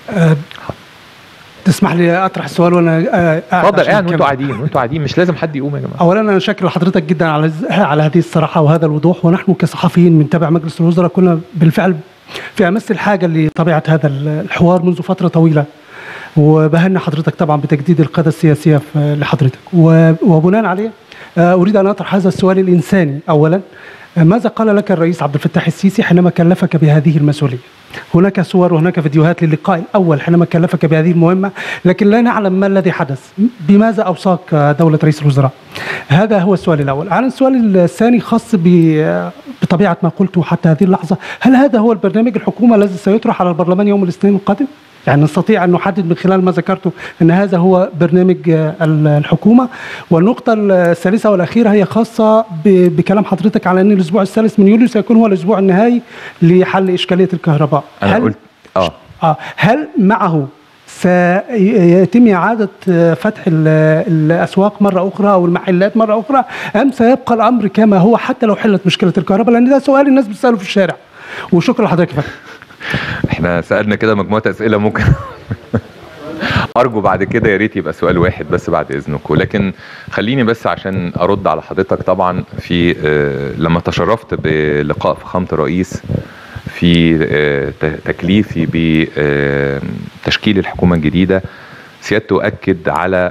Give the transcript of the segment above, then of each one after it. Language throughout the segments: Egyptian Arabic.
أه تسمح لي اطرح السؤال وانا آه، اتفضل قاعد وانتوا قاعدين وانتوا قاعدين مش لازم حد يقوم يا جماعه اولا انا شاكر لحضرتك جدا على على هذه الصراحه وهذا الوضوح ونحن كصحفيين من تبع مجلس الوزراء كنا بالفعل في امس الحاجه لطبيعه هذا الحوار منذ فتره طويله وبهني حضرتك طبعا بتجديد القاده السياسيه لحضرتك وبناء عليه آه، اريد ان اطرح هذا السؤال الانساني اولا ماذا قال لك الرئيس عبد الفتاح السيسي حينما كلفك بهذه المسؤوليه؟ هناك صور وهناك فيديوهات للقاء الاول حينما كلفك بهذه المهمه لكن لا نعلم ما الذي حدث بماذا اوصاك دوله رئيس الوزراء هذا هو السؤال الاول عن السؤال الثاني خاص بطبيعه ما قلته حتى هذه اللحظه هل هذا هو البرنامج الحكومه الذي سيطرح على البرلمان يوم الاثنين القادم يعني نستطيع أن نحدد من خلال ما ذكرته أن هذا هو برنامج الحكومة والنقطة الثالثة والأخيرة هي خاصة بكلام حضرتك على أن الأسبوع الثالث من يوليو سيكون هو الأسبوع النهائي لحل إشكالية الكهرباء أنا هل قلت آه. آه هل معه سيتم إعادة فتح الأسواق مرة أخرى أو المحلات مرة أخرى أم سيبقى الأمر كما هو حتى لو حلت مشكلة الكهرباء لأن ده سؤال الناس بتسأله في الشارع وشكرا لحضرتك يا احنا سالنا كده مجموعه اسئله ممكن ارجو بعد كده يا ريت يبقى سؤال واحد بس بعد اذنكم لكن خليني بس عشان ارد على حضرتك طبعا في آه، لما تشرفت بلقاء فخامه الرئيس في آه، تكليفي بتشكيل آه، الحكومه الجديده سيادته اكد على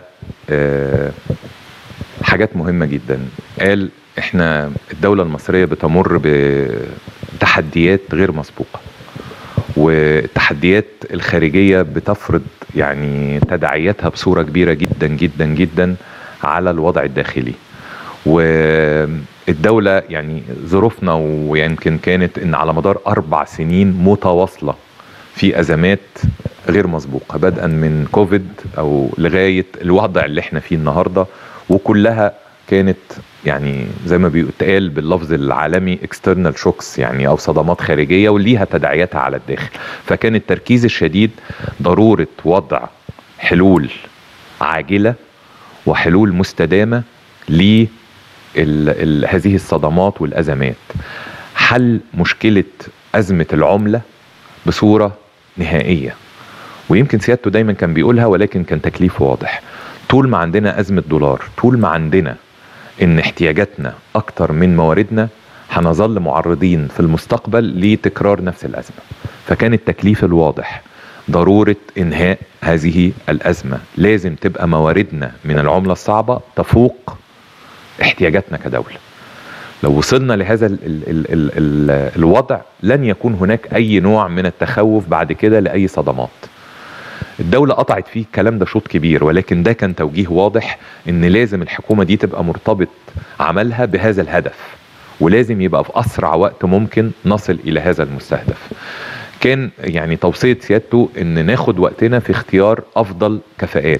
حاجات مهمه جدا قال احنا الدوله المصريه بتمر بتحديات غير مسبوقه والتحديات الخارجيه بتفرض يعني تداعياتها بصوره كبيره جدا جدا جدا على الوضع الداخلي والدولة يعني ظروفنا ويمكن كانت ان على مدار اربع سنين متواصلة في ازمات غير مسبوقة بدءا من كوفيد او لغاية الوضع اللي احنا فيه النهاردة وكلها كانت يعني زي ما بيتقال باللفظ العالمي اكسترنال شوكس يعني او صدمات خارجيه وليها تداعياتها على الداخل فكان التركيز الشديد ضروره وضع حلول عاجله وحلول مستدامه ل هذه الصدمات والازمات حل مشكله ازمه العمله بصوره نهائيه ويمكن سيادته دايما كان بيقولها ولكن كان تكليفه واضح طول ما عندنا ازمه دولار طول ما عندنا ان احتياجاتنا اكتر من مواردنا هنظل معرضين في المستقبل لتكرار نفس الازمه فكان التكليف الواضح ضروره انهاء هذه الازمه لازم تبقى مواردنا من العمله الصعبه تفوق احتياجاتنا كدوله لو وصلنا لهذا ال ال ال ال ال الوضع لن يكون هناك اي نوع من التخوف بعد كده لاي صدمات الدولة قطعت فيه الكلام ده شوط كبير ولكن ده كان توجيه واضح ان لازم الحكومة دي تبقى مرتبط عملها بهذا الهدف ولازم يبقى في اسرع وقت ممكن نصل الى هذا المستهدف كان يعني توصية سيادته ان ناخد وقتنا في اختيار افضل كفاءات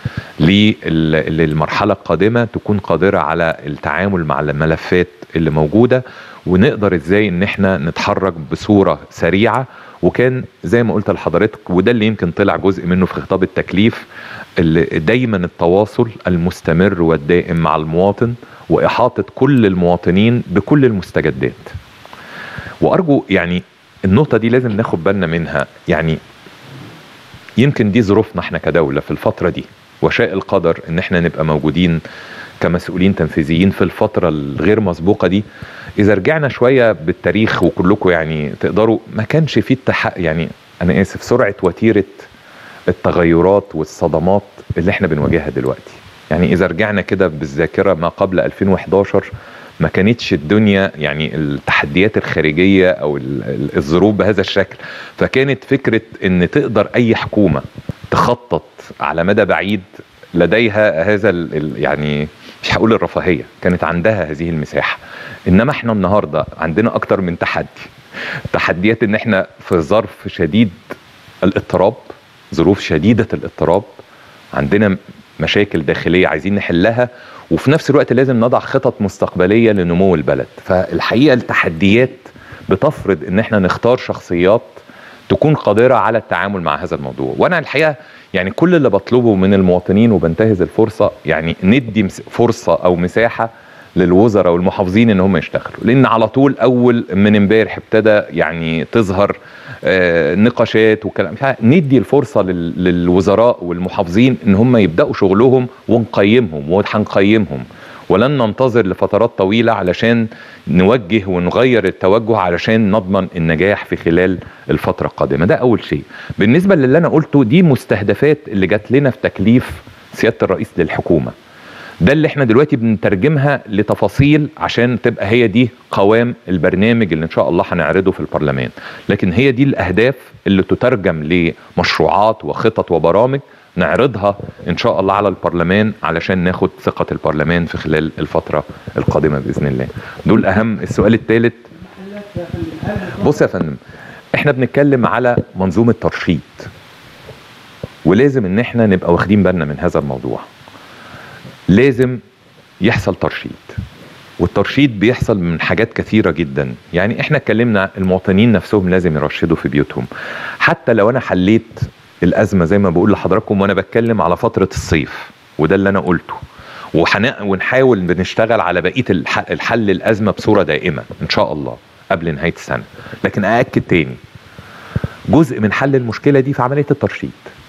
للمرحلة القادمة تكون قادرة على التعامل مع الملفات اللي موجودة ونقدر ازاي ان احنا نتحرك بصورة سريعة وكان زي ما قلت لحضرتك وده اللي يمكن طلع جزء منه في خطاب التكليف اللي دايما التواصل المستمر والدائم مع المواطن واحاطه كل المواطنين بكل المستجدات وارجو يعني النقطه دي لازم ناخد بالنا منها يعني يمكن دي ظروفنا احنا كدوله في الفتره دي وشاء القدر ان احنا نبقى موجودين كمسؤولين تنفيذيين في الفتره الغير مسبوقه دي اذا رجعنا شويه بالتاريخ وكلكم يعني تقدروا ما كانش في التح... يعني انا اسف سرعه وتيره التغيرات والصدمات اللي احنا بنواجهها دلوقتي يعني اذا رجعنا كده بالذاكره ما قبل 2011 ما كانتش الدنيا يعني التحديات الخارجيه او الظروف بهذا الشكل فكانت فكره ان تقدر اي حكومه تخطط على مدى بعيد لديها هذا يعني مش هقول الرفاهيه كانت عندها هذه المساحه انما احنا النهارده عندنا اكتر من تحدي تحديات ان احنا في ظرف شديد الاضطراب ظروف شديده الاضطراب عندنا مشاكل داخليه عايزين نحلها وفي نفس الوقت لازم نضع خطط مستقبليه لنمو البلد فالحقيقه التحديات بتفرض ان احنا نختار شخصيات تكون قادره على التعامل مع هذا الموضوع وانا الحقيقه يعني كل اللي بطلبه من المواطنين وبنتهز الفرصه يعني ندي فرصه او مساحه للوزراء والمحافظين ان هم يشتغلوا لان على طول اول من امبارح ابتدى يعني تظهر آه، نقاشات وكلام ندي الفرصه لل- للوزراء والمحافظين ان هم يبداوا شغلهم ونقيمهم وهنقيمهم ولن ننتظر لفترات طويله علشان نوجه ونغير التوجه علشان نضمن النجاح في خلال الفتره القادمه ده اول شيء بالنسبه للي انا قلته دي مستهدفات اللي جات لنا في تكليف سياده الرئيس للحكومه ده اللي احنا دلوقتي بنترجمها لتفاصيل عشان تبقى هي دي قوام البرنامج اللي ان شاء الله هنعرضه في البرلمان لكن هي دي الاهداف اللي تترجم لمشروعات وخطط وبرامج نعرضها ان شاء الله على البرلمان علشان ناخد ثقة البرلمان في خلال الفترة القادمة باذن الله دول اهم السؤال الثالث بص يا فندم احنا بنتكلم على منظومة ترشيد ولازم ان احنا نبقى واخدين بالنا من هذا الموضوع لازم يحصل ترشيد والترشيد بيحصل من حاجات كثيرة جدا يعني احنا اتكلمنا المواطنين نفسهم لازم يرشدوا في بيوتهم حتى لو انا حليت الازمة زي ما بقول لحضراتكم وانا بتكلم على فترة الصيف وده اللي انا قلته وحنا ونحاول بنشتغل على بقية الح- الحل الازمة بصورة دائمة ان شاء الله قبل نهاية السنة لكن اأكد تاني جزء من حل المشكلة دي في عملية الترشيد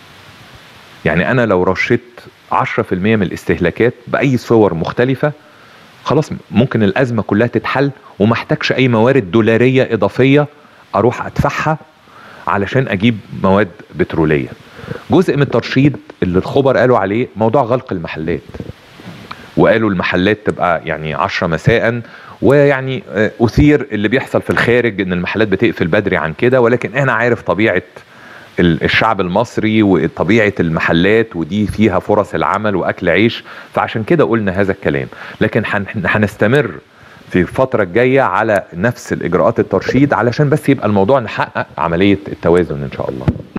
يعني انا لو رشدت 10% من الاستهلاكات باي صور مختلفه خلاص ممكن الازمه كلها تتحل وما احتاجش اي موارد دولاريه اضافيه اروح ادفعها علشان اجيب مواد بتروليه جزء من الترشيد اللي الخبر قالوا عليه موضوع غلق المحلات وقالوا المحلات تبقى يعني 10 مساء ويعني آه، اثير اللي بيحصل في الخارج ان المحلات بتقفل بدري عن كده ولكن انا عارف طبيعه ال- الشعب المصري وطبيعه المحلات ودي فيها فرص العمل واكل عيش فعشان كده قلنا هذا الكلام لكن هن- هنستمر في الفترة الجاية على نفس الإجراءات الترشيد علشان بس يبقى الموضوع نحقق عملية التوازن إن شاء الله